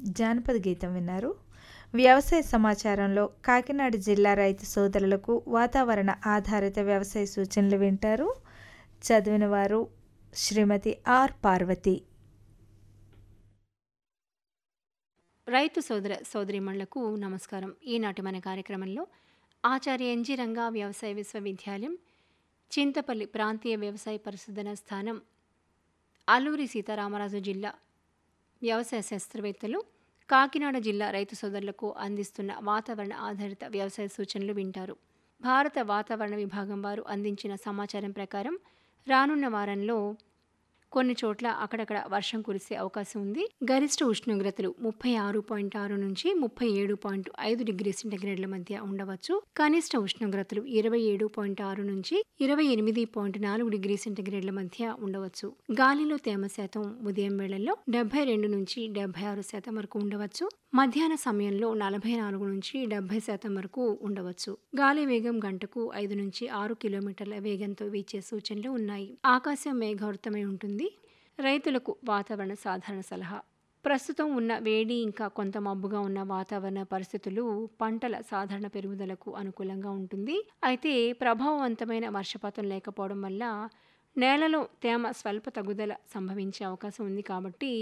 జానపద గీతం విన్నారు వ్యవసాయ సమాచారంలో కాకినాడ జిల్లా రైతు సోదరులకు వాతావరణ ఆధారిత వ్యవసాయ సూచనలు వింటారు చదివిన వారు శ్రీమతి ఆర్ పార్వతి రైతు సోదర సోదరిమణులకు నమస్కారం ఈనాటి మన కార్యక్రమంలో ఆచార్య ఎన్జి రంగా వ్యవసాయ విశ్వవిద్యాలయం చింతపల్లి ప్రాంతీయ వ్యవసాయ పరిశోధన స్థానం అల్లూరి సీతారామరాజు జిల్లా వ్యవసాయ శాస్త్రవేత్తలు కాకినాడ జిల్లా రైతు సోదరులకు అందిస్తున్న వాతావరణ ఆధారిత వ్యవసాయ సూచనలు వింటారు భారత వాతావరణ విభాగం వారు అందించిన సమాచారం ప్రకారం రానున్న వారంలో కొన్ని చోట్ల అక్కడక్కడ వర్షం కురిసే అవకాశం ఉంది గరిష్ట ఉష్ణోగ్రతలు ముప్పై ఆరు పాయింట్ ఆరు నుంచి ముప్పై ఏడు పాయింట్ ఐదు డిగ్రీ సెంటీగ్రేడ్ల మధ్య ఉండవచ్చు కనిష్ట ఉష్ణోగ్రతలు ఇరవై ఏడు పాయింట్ ఆరు నుంచి ఇరవై ఎనిమిది పాయింట్ నాలుగు డిగ్రీ సెంటీగ్రేడ్ల మధ్య ఉండవచ్చు గాలిలో తేమ శాతం ఉదయం వేళల్లో డెబ్బై రెండు నుంచి డెబ్బై ఆరు శాతం వరకు ఉండవచ్చు మధ్యాహ్న సమయంలో నలభై నాలుగు నుంచి డెబ్బై శాతం వరకు ఉండవచ్చు గాలి వేగం గంటకు ఐదు నుంచి ఆరు కిలోమీటర్ల వేగంతో వీచే సూచనలు ఉన్నాయి ఆకాశం మేఘావృతమై ఉంటుంది రైతులకు వాతావరణ సాధారణ సలహా ప్రస్తుతం ఉన్న వేడి ఇంకా కొంత మబ్బుగా ఉన్న వాతావరణ పరిస్థితులు పంటల సాధారణ పెరుగుదలకు అనుకూలంగా ఉంటుంది అయితే ప్రభావవంతమైన వర్షపాతం లేకపోవడం వల్ల నేలలో తేమ స్వల్ప తగ్గుదల సంభవించే అవకాశం ఉంది కాబట్టి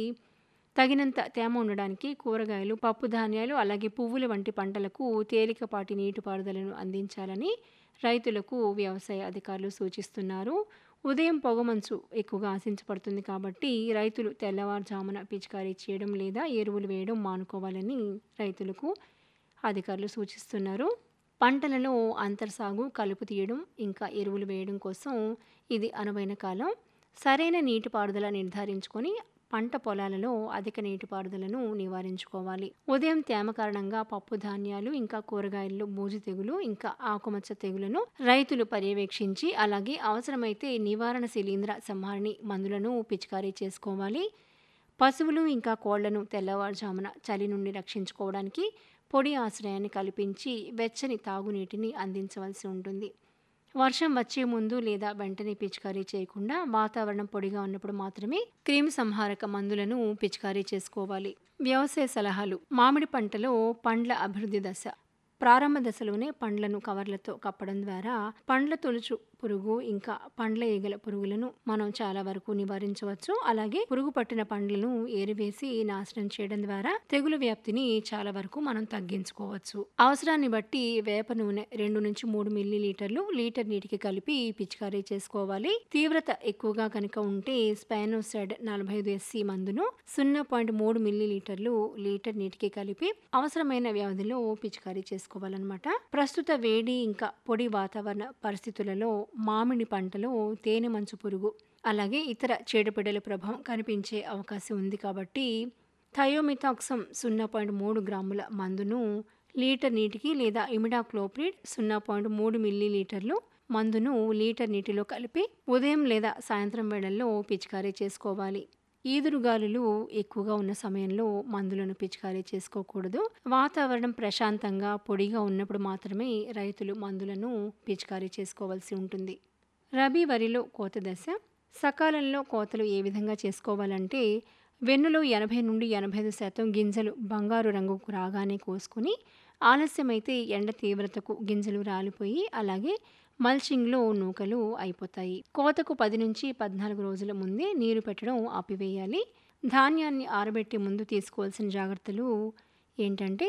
తగినంత తేమ ఉండడానికి కూరగాయలు పప్పు ధాన్యాలు అలాగే పువ్వుల వంటి పంటలకు తేలికపాటి నీటిపారుదలను అందించాలని రైతులకు వ్యవసాయ అధికారులు సూచిస్తున్నారు ఉదయం పొగమంచు ఎక్కువగా ఆశించబడుతుంది కాబట్టి రైతులు తెల్లవారుజామున పిచికారీ చేయడం లేదా ఎరువులు వేయడం మానుకోవాలని రైతులకు అధికారులు సూచిస్తున్నారు పంటలలో అంతర్ సాగు కలుపు తీయడం ఇంకా ఎరువులు వేయడం కోసం ఇది అనువైన కాలం సరైన నీటిపారుదల నిర్ధారించుకొని పంట పొలాలలో అధిక నీటిపారుదలను నివారించుకోవాలి ఉదయం తేమ కారణంగా పప్పు ధాన్యాలు ఇంకా కూరగాయల్లో బూజు తెగులు ఇంకా ఆకుమచ్చ తెగులను రైతులు పర్యవేక్షించి అలాగే అవసరమైతే నివారణ శిలీంద్ర సంహారిణి మందులను పిచికారీ చేసుకోవాలి పశువులు ఇంకా కోళ్లను తెల్లవారుజామున చలి నుండి రక్షించుకోవడానికి పొడి ఆశ్రయాన్ని కల్పించి వెచ్చని తాగునీటిని అందించవలసి ఉంటుంది వర్షం వచ్చే ముందు లేదా వెంటనే పిచికారీ చేయకుండా వాతావరణం పొడిగా ఉన్నప్పుడు మాత్రమే క్రిమి సంహారక మందులను పిచికారీ చేసుకోవాలి వ్యవసాయ సలహాలు మామిడి పంటలో పండ్ల అభివృద్ధి దశ ప్రారంభ దశలోనే పండ్లను కవర్లతో కప్పడం ద్వారా పండ్ల తొలుచు పురుగు ఇంకా పండ్ల ఈగల పురుగులను మనం చాలా వరకు నివారించవచ్చు అలాగే పురుగు పట్టిన పండ్లను ఏరివేసి నాశనం చేయడం ద్వారా తెగులు వ్యాప్తిని చాలా వరకు మనం తగ్గించుకోవచ్చు అవసరాన్ని బట్టి వేప నూనె రెండు నుంచి మూడు మిల్లీ లీటర్లు లీటర్ నీటికి కలిపి పిచికారీ చేసుకోవాలి తీవ్రత ఎక్కువగా కనుక ఉంటే స్పానోసైడ్ నలభై ఐదు ఎస్సీ మందును సున్నా పాయింట్ మూడు మిల్లీ లీటర్లు లీటర్ నీటికి కలిపి అవసరమైన వ్యవధిలో పిచికారీ చేసుకోవాలన్నమాట ప్రస్తుత వేడి ఇంకా పొడి వాతావరణ పరిస్థితులలో మామిడి పంటలో తేనె మంచు పురుగు అలాగే ఇతర చీడపీడల ప్రభావం కనిపించే అవకాశం ఉంది కాబట్టి థయోమిథాక్సమ్ సున్నా పాయింట్ మూడు గ్రాముల మందును లీటర్ నీటికి లేదా ఇమిడాక్లోప్రిడ్ సున్నా పాయింట్ మూడు మిల్లీ లీటర్లు మందును లీటర్ నీటిలో కలిపి ఉదయం లేదా సాయంత్రం వేళల్లో పిచికారీ చేసుకోవాలి ఈదురుగాలులు ఎక్కువగా ఉన్న సమయంలో మందులను పిచికారీ చేసుకోకూడదు వాతావరణం ప్రశాంతంగా పొడిగా ఉన్నప్పుడు మాత్రమే రైతులు మందులను పిచికారీ చేసుకోవాల్సి ఉంటుంది రబీ వరిలో కోత దశ సకాలంలో కోతలు ఏ విధంగా చేసుకోవాలంటే వెన్నులో ఎనభై నుండి ఎనభై ఐదు శాతం గింజలు బంగారు రంగుకు రాగానే కోసుకొని ఆలస్యమైతే ఎండ తీవ్రతకు గింజలు రాలిపోయి అలాగే మల్చింగ్లో నూకలు అయిపోతాయి కోతకు పది నుంచి పద్నాలుగు రోజుల ముందే నీరు పెట్టడం ఆపివేయాలి ధాన్యాన్ని ఆరబెట్టే ముందు తీసుకోవాల్సిన జాగ్రత్తలు ఏంటంటే